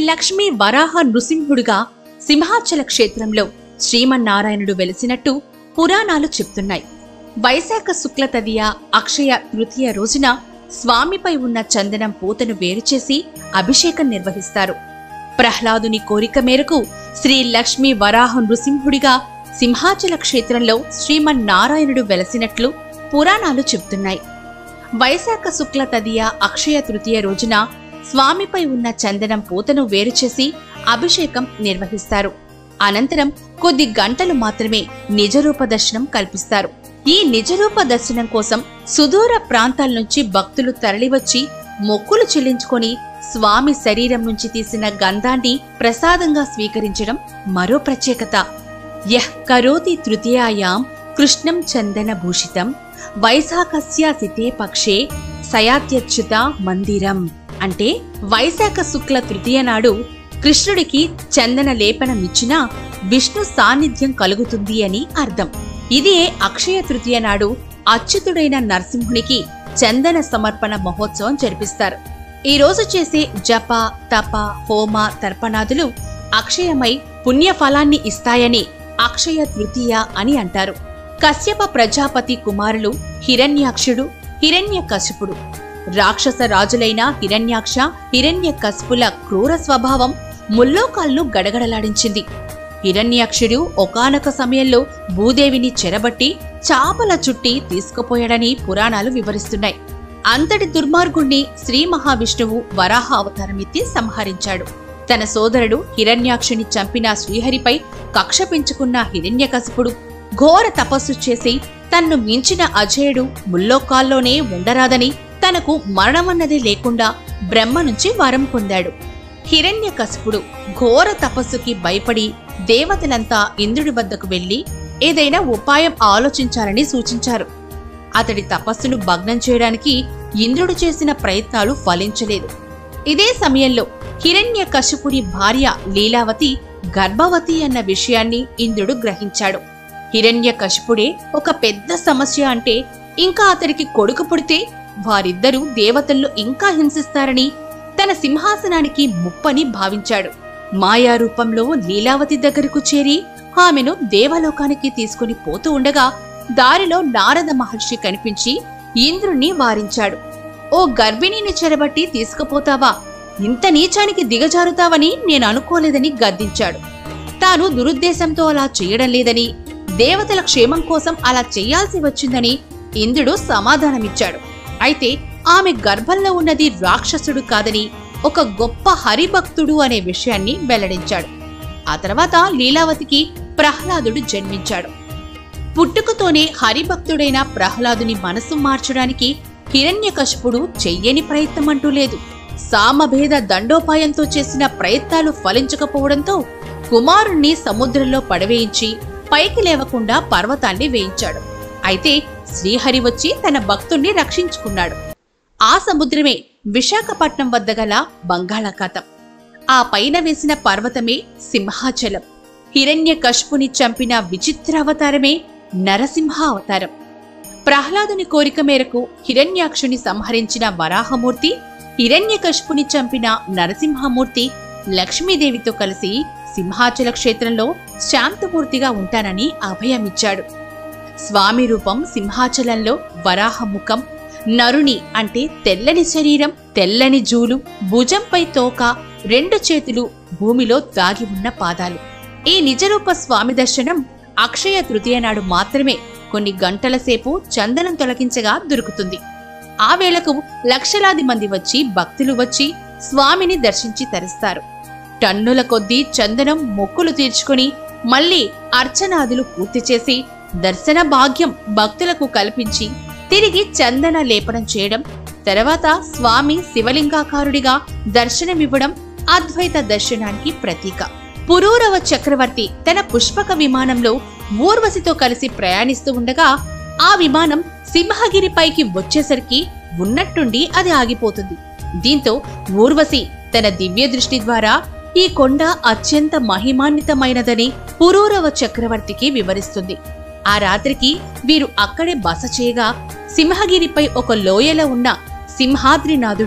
లక్ష్మీ వరాహ నృసింహుడుగా సింహాచల క్షేత్రంలో శ్రీమన్నారాయణుడు వెలిసినట్టు పురాణాలు చెప్తున్నాయి వైశాఖ శుక్ల తదియ అక్షయ తృతీయ రోజున స్వామిపై ఉన్న చందనం పూతను వేరుచేసి అభిషేకం నిర్వహిస్తారు ప్రహ్లాదుని కోరిక మేరకు శ్రీ లక్ష్మీ వరాహ నృసింహుడిగా సింహాచల క్షేత్రంలో శ్రీమన్నారాయణుడు వెలసినట్లు పురాణాలు చెప్తున్నాయి వైశాఖ శుక్ల తదియ అక్షయ తృతీయ రోజున స్వామిపై ఉన్న చందనం పూతను వేరుచేసి అభిషేకం నిర్వహిస్తారు అనంతరం కొద్ది గంటలు మాత్రమే నిజరూప దర్శనం కల్పిస్తారు ఈ నిజరూప దర్శనం కోసం సుదూర ప్రాంతాల నుంచి భక్తులు తరలివచ్చి మొక్కులు చెల్లించుకొని స్వామి శరీరం నుంచి తీసిన గంధాన్ని ప్రసాదంగా స్వీకరించడం మరో ప్రత్యేకత యః కరోతి తృతీయాయాం కృష్ణం చందన భూషితం వైశాఖస్య సితే పక్షే సయాత్యచ్యుత మందిరం అంటే వైశాఖ శుక్ల తృతీయ నాడు కృష్ణుడికి చందన లేపనమిచ్చినా విష్ణు సాన్నిధ్యం కలుగుతుంది అని అర్థం ఇదే అక్షయ తృతీయ నాడు అచ్యుతుడైన నరసింహునికి చందన సమర్పణ మహోత్సవం జరిపిస్తారు ఈ రోజు చేసే జప తప హోమ తర్పణాదులు అక్షయమై పుణ్యఫలాన్ని ఇస్తాయని అక్షయ తృతీయ అని అంటారు కశ్యప ప్రజాపతి కుమారులు హిరణ్యాక్షుడు హిరణ్యకశిపుడు రాక్షస రాజులైన హిరణ్యాక్ష హిరణ్యకశిపుల క్రూర స్వభావం ముల్లోకాలను గడగడలాడించింది హిరణ్యాక్షుడు ఒకానొక సమయంలో భూదేవిని చెరబట్టి చాపల చుట్టి తీసుకుపోయాడని పురాణాలు వివరిస్తున్నాయి అంతటి దుర్మార్గుణ్ణి శ్రీ మహావిష్ణువు వరాహ అవతారమెత్తి సంహరించాడు తన సోదరుడు హిరణ్యాక్షుని చంపిన శ్రీహరిపై కక్ష పెంచుకున్న హిరణ్యకశిపుడు ఘోర తపస్సు చేసి తన్ను మించిన అజయుడు ముల్లోకాల్లోనే ఉండరాదని తనకు మరణమన్నది లేకుండా బ్రహ్మ నుంచి వరం పొందాడు హిరణ్యకశిపుడు ఘోర తపస్సుకి భయపడి దేవతలంతా ఇంద్రుడి వద్దకు వెళ్లి ఏదైనా ఉపాయం ఆలోచించాలని సూచించారు అతడి తపస్సును భగ్నం చేయడానికి ఇంద్రుడు చేసిన ప్రయత్నాలు ఫలించలేదు ఇదే సమయంలో హిరణ్య కశిపుడి భార్య లీలావతి గర్భవతి అన్న విషయాన్ని ఇంద్రుడు గ్రహించాడు హిరణ్య కశిపుడే ఒక పెద్ద సమస్య అంటే ఇంకా అతడికి కొడుకు పుడితే వారిద్దరూ దేవతల్లో ఇంకా హింసిస్తారని తన సింహాసనానికి ముప్పని భావించాడు మాయా రూపంలో లీలావతి దగ్గరకు చేరి ఆమెను దేవలోకానికి తీసుకుని పోతూ ఉండగా దారిలో నారద మహర్షి కనిపించి ఇంద్రుణ్ణి వారించాడు ఓ గర్భిణిని చెరబట్టి తీసుకుపోతావా ఇంత నీచానికి దిగజారుతావని నేను అనుకోలేదని గద్దించాడు తాను దురుద్దేశంతో అలా చేయడం లేదని దేవతల క్షేమం కోసం అలా చేయాల్సి వచ్చిందని ఇంద్రుడు సమాధానమిచ్చాడు అయితే ఆమె గర్భంలో ఉన్నది రాక్షసుడు కాదని ఒక గొప్ప హరిభక్తుడు అనే విషయాన్ని వెల్లడించాడు ఆ తర్వాత లీలావతికి ప్రహ్లాదుడు జన్మించాడు పుట్టుకతోనే హరిభక్తుడైన ప్రహ్లాదుని మనసు మార్చడానికి హిరణ్యకశిపుడు చెయ్యని ప్రయత్నం అంటూ లేదు సామభేద దండోపాయంతో చేసిన ప్రయత్నాలు ఫలించకపోవడంతో కుమారుణ్ణి సముద్రంలో పడవేయించి పైకి లేవకుండా పర్వతాన్ని వేయించాడు అయితే శ్రీహరి వచ్చి తన భక్తుణ్ణి రక్షించుకున్నాడు ఆ సముద్రమే విశాఖపట్నం వద్ద గల బంగాళాఖాతం ఆ పైన వేసిన పర్వతమే సింహాచలం హిరణ్య కష్పుని చంపిన విచిత్ర అవతారమే నరసింహ అవతారం ప్రహ్లాదుని కోరిక మేరకు హిరణ్యాక్షుని సంహరించిన వరాహమూర్తి హిరణ్యకశిపుని చంపిన నరసింహమూర్తి లక్ష్మీదేవితో కలిసి సింహాచల క్షేత్రంలో శాంతమూర్తిగా ఉంటానని అభయమిచ్చాడు స్వామి రూపం సింహాచలంలో వరాహముఖం నరుని అంటే తెల్లని శరీరం తెల్లని జూలు భుజంపై తోక రెండు చేతులు భూమిలో దాగి ఉన్న పాదాలు ఈ నిజరూప స్వామి దర్శనం అక్షయ తృతీయ నాడు మాత్రమే కొన్ని గంటల సేపు చందనం తొలగించగా దొరుకుతుంది ఆ వేళకు లక్షలాది మంది వచ్చి భక్తులు వచ్చి స్వామిని దర్శించి తరిస్తారు టన్నుల కొద్దీ చందనం మొక్కులు తీర్చుకుని మళ్ళీ అర్చనాదులు పూర్తి చేసి దర్శన భాగ్యం భక్తులకు కల్పించి తిరిగి చందన లేపనం చేయడం తర్వాత స్వామి శివలింగాకారుడిగా దర్శనమివ్వడం అద్వైత దర్శనానికి ప్రతీక పురూరవ చక్రవర్తి తన పుష్పక విమానంలో ఊర్వశితో కలిసి ప్రయాణిస్తూ ఉండగా ఆ విమానం సింహగిరిపైకి వచ్చేసరికి ఉన్నట్టుండి అది ఆగిపోతుంది దీంతో ఊర్వశి తన దివ్య దృష్టి ద్వారా ఈ కొండ అత్యంత మహిమాన్వితమైనదని పురూరవ చక్రవర్తికి వివరిస్తుంది ఆ రాత్రికి వీరు అక్కడే బస చేయగా సింహగిరిపై ఒక లోయలో ఉన్న సింహాద్రినాథుడు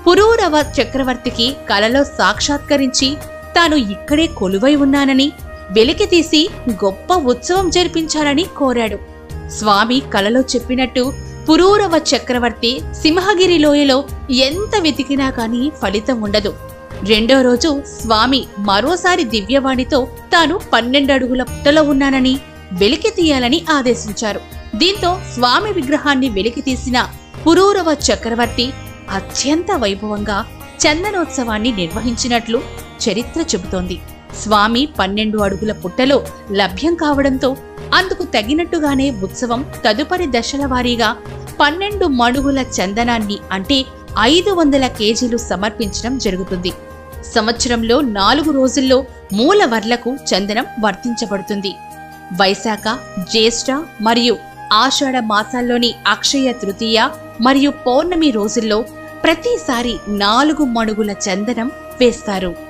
పురూరవ చక్రవర్తికి కలలో సాక్షాత్కరించి తాను ఇక్కడే కొలువై ఉన్నానని వెలికి తీసి గొప్ప ఉత్సవం జరిపించాలని కోరాడు స్వామి కలలో చెప్పినట్టు పురూరవ చక్రవర్తి సింహగిరి లోయలో ఎంత వెతికినా కాని ఫలితం ఉండదు రెండో రోజు స్వామి మరోసారి దివ్యవాణితో తాను పన్నెండు అడుగుల పుట్టలో ఉన్నానని వెలికి తీయాలని ఆదేశించారు దీంతో స్వామి విగ్రహాన్ని వెలికి తీసిన పురూరవ చక్రవర్తి అత్యంత వైభవంగా చందనోత్సవాన్ని నిర్వహించినట్లు చరిత్ర చెబుతోంది స్వామి పన్నెండు అడుగుల పుట్టలో లభ్యం కావడంతో అందుకు తగినట్టుగానే ఉత్సవం తదుపరి దశల వారీగా పన్నెండు మడుగుల చందనాన్ని అంటే ఐదు వందల కేజీలు సమర్పించడం జరుగుతుంది సంవత్సరంలో నాలుగు రోజుల్లో మూలవర్లకు చందనం వర్తించబడుతుంది వైశాఖ జ్యేష్ఠ మరియు ఆషాఢ మాసాల్లోని అక్షయ తృతీయ మరియు పౌర్ణమి రోజుల్లో ప్రతిసారి నాలుగు మడుగుల చందనం వేస్తారు